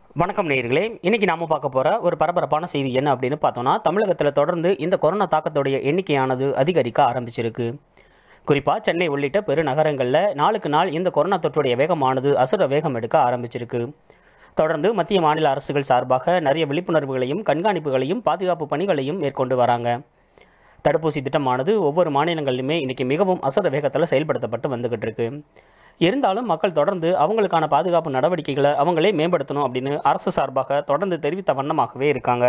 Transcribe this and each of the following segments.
வணக்கம் நேயர்களே இன்னைக்கு நாம பார்க்க போற ஒரு பரபரப்பான செய்தி என்ன அப்படின்னு பார்த்தோம்னா தமிழகத்தில் தொடர்ந்து இந்த கொரோனா தாக்கத்துடைய எண்ணிக்கையானது அதிகரிக்க ஆரம்பிச்சிருக்கு குறிப்பா சென்னை உள்ளிட்ட பெருநகரங்களில் நாளுக்கு நாள் இந்த கொரோனா தொற்றுடைய வேகமானது அசுர வேகம் எடுக்க ஆரம்பிச்சிருக்கு தொடர்ந்து மத்திய மாநில அரசுகள் சார்பாக நிறைய விழிப்புணர்வுகளையும் கண்காணிப்புகளையும் பாதுகாப்பு பணிகளையும் மேற்கொண்டு வராங்க தடுப்பூசி திட்டமானது ஒவ்வொரு மாநிலங்களிலுமே இன்னைக்கு மிகவும் அசுர வேகத்தில் செயல்படுத்தப்பட்டு வந்துகிட்டு இருக்கு இருந்தாலும் மக்கள் தொடர்ந்து அவங்களுக்கான பாதுகாப்பு நடவடிக்கைகளை அவங்களே மேம்படுத்தணும் அப்படின்னு அரசு சார்பாக தொடர்ந்து தெரிவித்த வண்ணமாகவே இருக்காங்க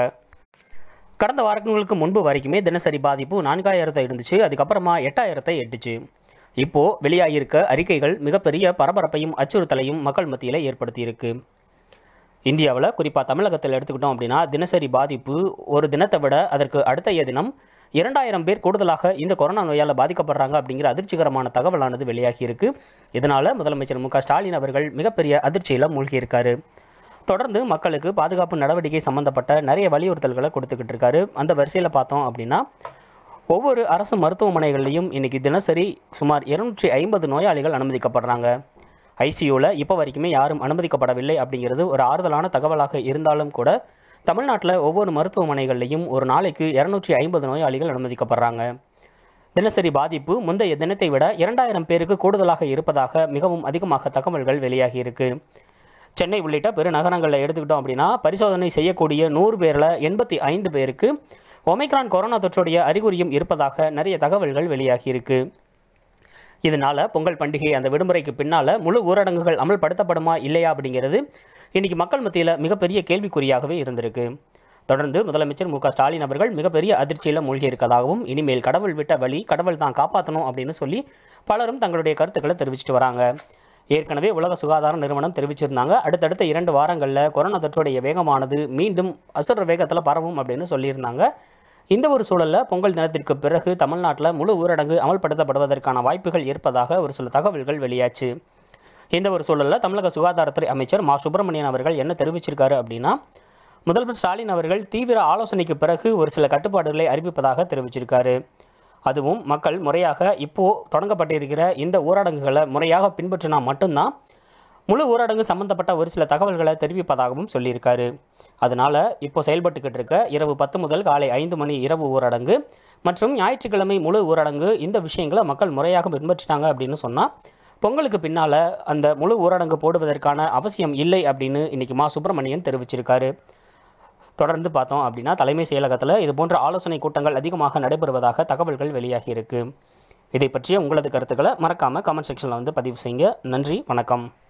கடந்த வாரங்களுக்கு முன்பு வரைக்குமே தினசரி பாதிப்பு நான்காயிரத்தை இருந்துச்சு அதுக்கப்புறமா எட்டாயிரத்தை எட்டுச்சு இப்போ வெளியாகியிருக்க அறிக்கைகள் மிகப்பெரிய பரபரப்பையும் அச்சுறுத்தலையும் மக்கள் மத்தியில் ஏற்படுத்தியிருக்கு இந்தியாவில் குறிப்பாக தமிழகத்தில் எடுத்துக்கிட்டோம் அப்படின்னா தினசரி பாதிப்பு ஒரு தினத்தை விட அதற்கு அடுத்தைய தினம் இரண்டாயிரம் பேர் கூடுதலாக இந்த கொரோனா நோயால் பாதிக்கப்படுறாங்க அப்படிங்கிற அதிர்ச்சிகரமான தகவலானது வெளியாகி இருக்கு இதனால் முதலமைச்சர் மு க ஸ்டாலின் அவர்கள் மிகப்பெரிய அதிர்ச்சியில் மூழ்கியிருக்காரு தொடர்ந்து மக்களுக்கு பாதுகாப்பு நடவடிக்கை சம்பந்தப்பட்ட நிறைய வலியுறுத்தல்களை கொடுத்துக்கிட்டு இருக்காரு அந்த வரிசையில் பார்த்தோம் அப்படின்னா ஒவ்வொரு அரசு மருத்துவமனைகள்லையும் இன்னைக்கு தினசரி சுமார் இருநூற்றி ஐம்பது நோயாளிகள் அனுமதிக்கப்படுறாங்க ஐசியூவில் இப்போ வரைக்குமே யாரும் அனுமதிக்கப்படவில்லை அப்படிங்கிறது ஒரு ஆறுதலான தகவலாக இருந்தாலும் கூட தமிழ்நாட்டில் ஒவ்வொரு மருத்துவமனைகள்லையும் ஒரு நாளைக்கு இரநூற்றி ஐம்பது நோயாளிகள் அனுமதிக்கப்படுறாங்க தினசரி பாதிப்பு முந்தைய தினத்தை விட இரண்டாயிரம் பேருக்கு கூடுதலாக இருப்பதாக மிகவும் அதிகமாக தகவல்கள் வெளியாகி இருக்கு சென்னை உள்ளிட்ட பெருநகரங்களில் எடுத்துக்கிட்டோம் அப்படின்னா பரிசோதனை செய்யக்கூடிய நூறு பேரில் எண்பத்தி ஐந்து பேருக்கு ஒமைக்ரான் கொரோனா தொற்றுடைய அறிகுறியும் இருப்பதாக நிறைய தகவல்கள் வெளியாகி இருக்கு இதனால பொங்கல் பண்டிகை அந்த விடுமுறைக்கு பின்னால முழு ஊரடங்குகள் அமல்படுத்தப்படுமா இல்லையா அப்படிங்கிறது இன்னைக்கு மக்கள் மத்தியில் மிகப்பெரிய கேள்விக்குறியாகவே இருந்திருக்கு தொடர்ந்து முதலமைச்சர் மு க ஸ்டாலின் அவர்கள் மிகப்பெரிய அதிர்ச்சியில் மூழ்கி இருக்கதாகவும் இனிமேல் கடவுள் விட்ட வழி கடவுள் தான் காப்பாற்றணும் அப்படின்னு சொல்லி பலரும் தங்களுடைய கருத்துக்களை தெரிவிச்சிட்டு வராங்க ஏற்கனவே உலக சுகாதார நிறுவனம் தெரிவிச்சிருந்தாங்க அடுத்தடுத்த இரண்டு வாரங்களில் கொரோனா தொற்றுடைய வேகமானது மீண்டும் அசுர வேகத்தில் பரவும் அப்படின்னு சொல்லியிருந்தாங்க இந்த ஒரு சூழலில் பொங்கல் தினத்திற்கு பிறகு தமிழ்நாட்டில் முழு ஊரடங்கு அமல்படுத்தப்படுவதற்கான வாய்ப்புகள் இருப்பதாக ஒரு சில தகவல்கள் வெளியாச்சு இந்த ஒரு சூழலில் தமிழக சுகாதாரத்துறை அமைச்சர் மா சுப்பிரமணியன் அவர்கள் என்ன தெரிவிச்சிருக்காரு அப்படின்னா முதல்வர் ஸ்டாலின் அவர்கள் தீவிர ஆலோசனைக்கு பிறகு ஒரு சில கட்டுப்பாடுகளை அறிவிப்பதாக தெரிவிச்சிருக்காரு அதுவும் மக்கள் முறையாக இப்போ தொடங்கப்பட்டிருக்கிற இந்த ஊரடங்குகளை முறையாக பின்பற்றினா மட்டும்தான் முழு ஊரடங்கு சம்பந்தப்பட்ட ஒரு சில தகவல்களை தெரிவிப்பதாகவும் சொல்லியிருக்காரு அதனால இப்போ செயல்பட்டுக்கிட்டு இருக்க இரவு பத்து முதல் காலை ஐந்து மணி இரவு ஊரடங்கு மற்றும் ஞாயிற்றுக்கிழமை முழு ஊரடங்கு இந்த விஷயங்களை மக்கள் முறையாக பின்பற்றிட்டாங்க அப்படின்னு சொன்னால் பொங்கலுக்கு பின்னால் அந்த முழு ஊரடங்கு போடுவதற்கான அவசியம் இல்லை அப்படின்னு இன்னைக்கு மா சுப்பிரமணியன் தெரிவிச்சிருக்காரு தொடர்ந்து பார்த்தோம் அப்படின்னா தலைமை செயலகத்தில் இது போன்ற ஆலோசனை கூட்டங்கள் அதிகமாக நடைபெறுவதாக தகவல்கள் வெளியாகி இருக்கு இதை பற்றிய உங்களது கருத்துக்களை மறக்காமல் கமெண்ட் செக்ஷனில் வந்து பதிவு செய்யுங்க நன்றி வணக்கம்